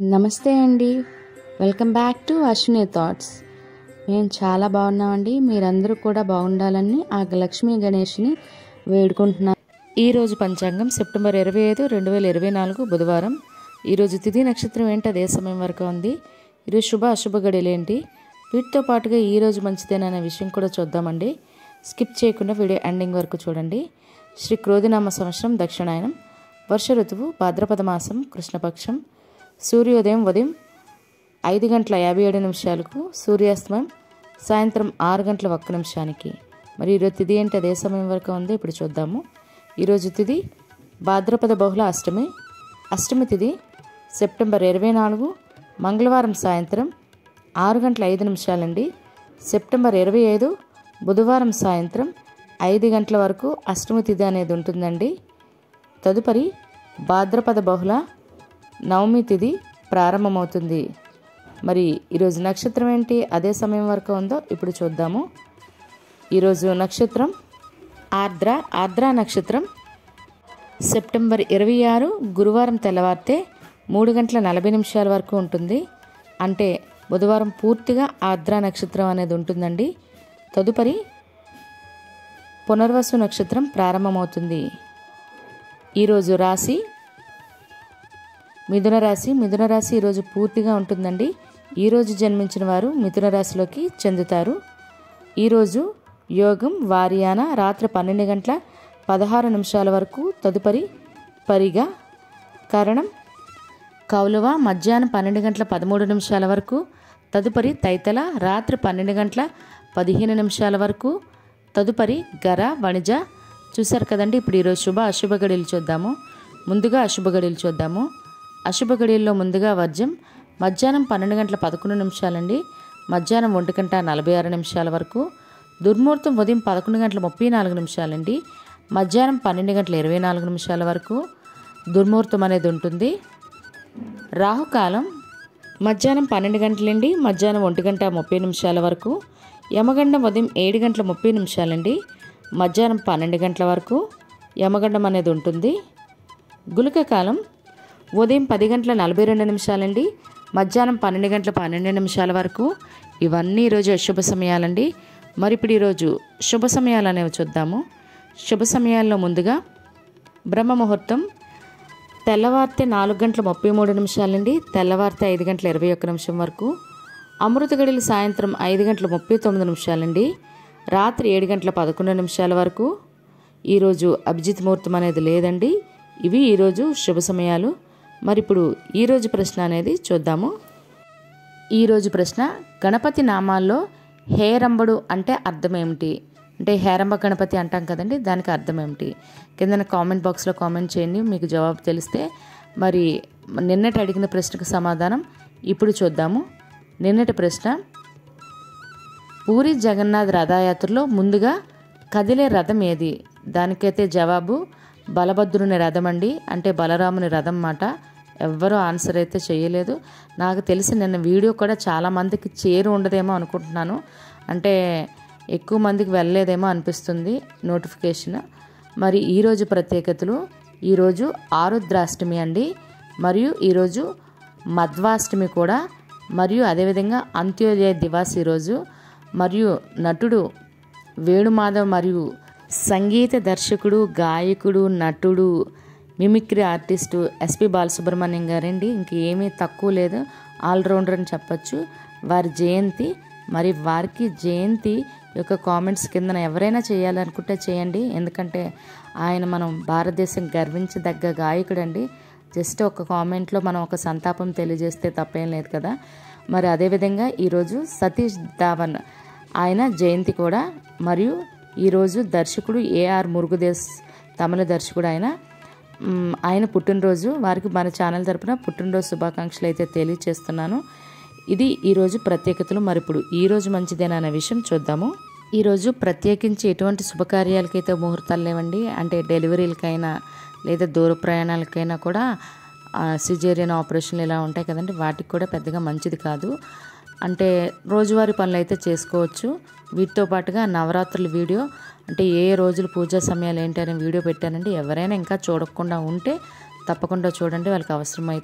నమస్తే అండి welcome back to Ashwini thoughts మేము చాలా బాగున్నామండి మీరందరూ కూడా బాగుండాలని ఆ లక్ష్మీ గణేష్ని వేడుకుంటున్నాం ఈరోజు పంచాంగం సెప్టెంబర్ ఇరవై ఐదు రెండు వేల ఇరవై నాలుగు బుధవారం ఈరోజు తిథి నక్షత్రం ఏంటి అదే సమయం వరకు ఉంది ఈరోజు శుభ అశుభ గడియలు ఏంటి వీటితో పాటుగా ఈరోజు మంచిదేననే విషయం కూడా చూద్దామండి స్కిప్ చేయకుండా వీడియో ఎండింగ్ వరకు చూడండి శ్రీ క్రోధినామ సంవత్సరం దక్షిణాయనం వర్ష ఋతువు భాద్రపద మాసం కృష్ణపక్షం సూర్యోదయం ఉదయం ఐదు గంటల యాభై ఏడు నిమిషాలకు సూర్యాస్తమయం సాయంత్రం ఆరు గంటల ఒక్క నిమిషానికి మరి ఈరోజు తిథి ఏంటి అదే సమయం వరకు ఉందో ఇప్పుడు చూద్దాము ఈరోజు తిథి భాద్రపద బహుళ అష్టమి అష్టమి తిథి సెప్టెంబర్ ఇరవై నాలుగు మంగళవారం సాయంత్రం ఆరు గంటల ఐదు నిమిషాలండి సెప్టెంబర్ ఇరవై ఐదు బుధవారం సాయంత్రం ఐదు గంటల వరకు అష్టమి తిథి అనేది ఉంటుందండి తదుపరి భాద్రపద బహుళ నవమి తిథి ప్రారంభమవుతుంది మరి ఈరోజు నక్షత్రం ఏంటి అదే సమయం వరకు ఉందో ఇప్పుడు చూద్దాము ఈరోజు నక్షత్రం ఆర్ద్ర ఆర్ద్ర నక్షత్రం సెప్టెంబర్ ఇరవై ఆరు గురువారం తెల్లవారితే మూడు గంటల నలభై నిమిషాల వరకు ఉంటుంది అంటే బుధవారం పూర్తిగా ఆర్ద్ర నక్షత్రం అనేది ఉంటుందండి తదుపరి పునర్వసు నక్షత్రం ప్రారంభమవుతుంది ఈరోజు రాశి మిథున రాశి మిథున రాశి ఈరోజు పూర్తిగా ఉంటుందండి ఈరోజు జన్మించిన వారు మిథున రాశిలోకి చెందుతారు ఈరోజు యోగం వారియాన రాత్రి పన్నెండు గంటల పదహారు నిమిషాల వరకు తదుపరి పరిగా కరణం కౌలువ మధ్యాహ్నం పన్నెండు గంటల పదమూడు నిమిషాల వరకు తదుపరి తైతల రాత్రి పన్నెండు గంటల పదిహేను నిమిషాల వరకు తదుపరి గర వణిజ చూశారు కదండి ఇప్పుడు ఈరోజు శుభ అశుభ గడియలు చూద్దాము ముందుగా అశుభ గడియలు చూద్దాము అశుభ గడియల్లో ముందుగా వర్జం మధ్యాహ్నం పన్నెండు గంటల పదకొండు నిమిషాలండి మధ్యాహ్నం ఒంటి గంట నలభై ఆరు నిమిషాల వరకు దుర్ముహూర్తం ఉదయం పదకొండు గంటల ముప్పై నాలుగు నిమిషాలండి మధ్యాహ్నం పన్నెండు గంటల ఇరవై నాలుగు నిమిషాల వరకు దుర్ముహూర్తం అనేది ఉంటుంది రాహుకాలం మధ్యాహ్నం పన్నెండు గంటలండి మధ్యాహ్నం ఒంటి గంట ముప్పై నిమిషాల వరకు యమగండం ఉదయం ఏడు గంటల ముప్పై నిమిషాలండి మధ్యాహ్నం పన్నెండు గంటల వరకు యమగండం అనేది ఉంటుంది గులిక కాలం ఉదయం పది గంటల నలభై రెండు నిమిషాలండి మధ్యాహ్నం పన్నెండు గంటల పన్నెండు నిమిషాల వరకు ఇవన్నీ ఈరోజు అశుభ సమయాలండి మరి ఇప్పుడు ఈరోజు శుభ సమయాలు అనేవి చూద్దాము శుభ సమయాల్లో ముందుగా బ్రహ్మ ముహూర్తం తెల్లవారితే నాలుగు గంటల ముప్పై మూడు నిమిషాలండి తెల్లవారితే ఐదు గంటల ఇరవై ఒక్క నిమిషం వరకు అమృత గడియలు సాయంత్రం ఐదు గంటల ముప్పై తొమ్మిది నిమిషాలండి రాత్రి ఏడు గంటల పదకొండు నిమిషాల వరకు ఈరోజు అభిజిత్ ముహూర్తం అనేది లేదండి ఇవి ఈరోజు శుభ సమయాలు మరి ఇప్పుడు ఈరోజు ప్రశ్న అనేది చూద్దాము ఈరోజు ప్రశ్న గణపతి నామాల్లో హేరంబడు అంటే అర్థం ఏమిటి అంటే హేరంబ గణపతి అంటాం కదండి దానికి అర్థం ఏమిటి కింద కామెంట్ బాక్స్లో కామెంట్ చేయండి మీకు జవాబు తెలిస్తే మరి నిన్నటి అడిగిన ప్రశ్నకు సమాధానం ఇప్పుడు చూద్దాము నిన్నటి ప్రశ్న పూరి జగన్నాథ్ రథయాత్రలో ముందుగా కదిలే రథం ఏది దానికైతే జవాబు బలభద్రుని రథం అండి అంటే బలరాముని రథం మాట ఎవ్వరూ ఆన్సర్ అయితే చేయలేదు నాకు తెలిసి నిన్న వీడియో కూడా చాలామందికి చేరు ఉండదేమో అనుకుంటున్నాను అంటే ఎక్కువ మందికి వెళ్ళలేదేమో అనిపిస్తుంది నోటిఫికేషన్ మరి ఈరోజు ప్రత్యేకతలు ఈరోజు ఆరుద్రాష్టమి అండి మరియు ఈరోజు మధ్వాష్టమి కూడా మరియు అదేవిధంగా అంత్యోదయ దివాస్ ఈరోజు మరియు నటుడు వేణుమాధవ్ మరియు సంగీత దర్శకుడు గాయకుడు నటుడు మిమిక్రీ ఆర్టిస్టు ఎస్పి బాలసుబ్రహ్మణ్యం గారండి ఇంకేమీ తక్కువ లేదు ఆల్రౌండర్ అని చెప్పచ్చు వారి జయంతి మరి వారికి జయంతి యొక్క కామెంట్స్ కింద ఎవరైనా చేయాలనుకుంటే చేయండి ఎందుకంటే ఆయన మనం భారతదేశం గర్వించదగ్గ గాయకుడండి జస్ట్ ఒక కామెంట్లో మనం ఒక సంతాపం తెలియజేస్తే తప్పేం లేదు కదా మరి అదేవిధంగా ఈరోజు సతీష్ ధావన్ ఆయన జయంతి కూడా మరియు ఈరోజు దర్శకుడు ఏఆర్ మురుగుదేశ్ తమిళ దర్శకుడు ఆయన ఆయన పుట్టినరోజు వారికి మన ఛానల్ తరపున పుట్టినరోజు శుభాకాంక్షలు అయితే తెలియచేస్తున్నాను ఇది ఈరోజు ప్రత్యేకతలు మరి ఇప్పుడు ఈరోజు మంచిదేనా అనే విషయం చూద్దాము ఈరోజు ప్రత్యేకించి ఎటువంటి శుభకార్యాలకైతే ముహూర్తాలు లేవండి అంటే డెలివరీలకైనా లేదా దూర ప్రయాణాలకైనా కూడా సిజేరియన్ ఆపరేషన్లు ఇలా ఉంటాయి కదండి వాటికి కూడా పెద్దగా మంచిది కాదు అంటే రోజువారీ పనులు అయితే చేసుకోవచ్చు వీటితో పాటుగా నవరాత్రుల వీడియో అంటే ఏ రోజులు పూజా సమయాలు ఏంటి అనే వీడియో పెట్టానండి ఎవరైనా ఇంకా చూడకుండా ఉంటే తప్పకుండా చూడండి వాళ్ళకి అవసరమైతే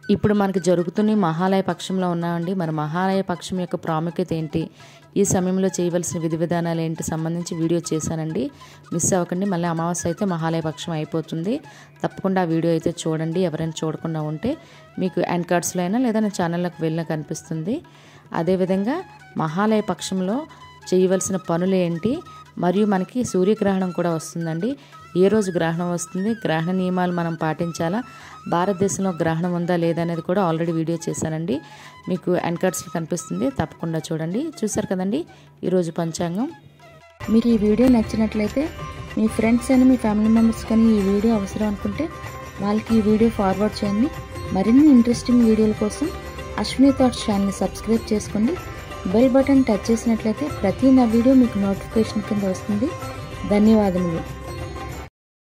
ఇప్పుడు మనకి జరుగుతున్న ఈ మహాలయ పక్షంలో ఉన్నామండి మరి మహాలయ పక్షం యొక్క ప్రాముఖ్యత ఏంటి ఈ సమయంలో చేయవలసిన విధి విధానాలు ఏంటి సంబంధించి వీడియో చేశానండి మిస్ అవ్వకండి మళ్ళీ అమావాస్య అయితే మహాలయ పక్షం అయిపోతుంది తప్పకుండా ఆ వీడియో అయితే చూడండి ఎవరైనా చూడకుండా ఉంటే మీకు ఎండ్ కార్డ్స్లో అయినా లేదా నా ఛానల్లోకి వెళ్ళినా కనిపిస్తుంది అదేవిధంగా మహాలయ పక్షంలో చేయవలసిన పనులు ఏంటి మరియు మనకి సూర్యగ్రహణం కూడా వస్తుందండి ఏ రోజు గ్రహణం వస్తుంది గ్రహణ నియమాలు మనం పాటించాలా భారతదేశంలో గ్రహణం ఉందా లేదా అనేది కూడా ఆల్రెడీ వీడియో చేశానండి మీకు ఎన్కర్డ్స్లో కనిపిస్తుంది తప్పకుండా చూడండి చూసారు కదండి ఈరోజు పంచాంగం మీకు ఈ వీడియో నచ్చినట్లయితే మీ ఫ్రెండ్స్ అని మీ ఫ్యామిలీ మెంబర్స్ కానీ ఈ వీడియో అవసరం అనుకుంటే వాళ్ళకి ఈ వీడియో ఫార్వర్డ్ చేయండి మరిన్ని ఇంట్రెస్టింగ్ వీడియోల కోసం అశ్విని థాట్స్ ఛానల్ని సబ్స్క్రైబ్ చేసుకోండి బెల్ బటన్ టచ్ చేసినట్లయితే ప్రతి నా వీడియో మీకు నోటిఫికేషన్ కింద వస్తుంది ధన్యవాదములు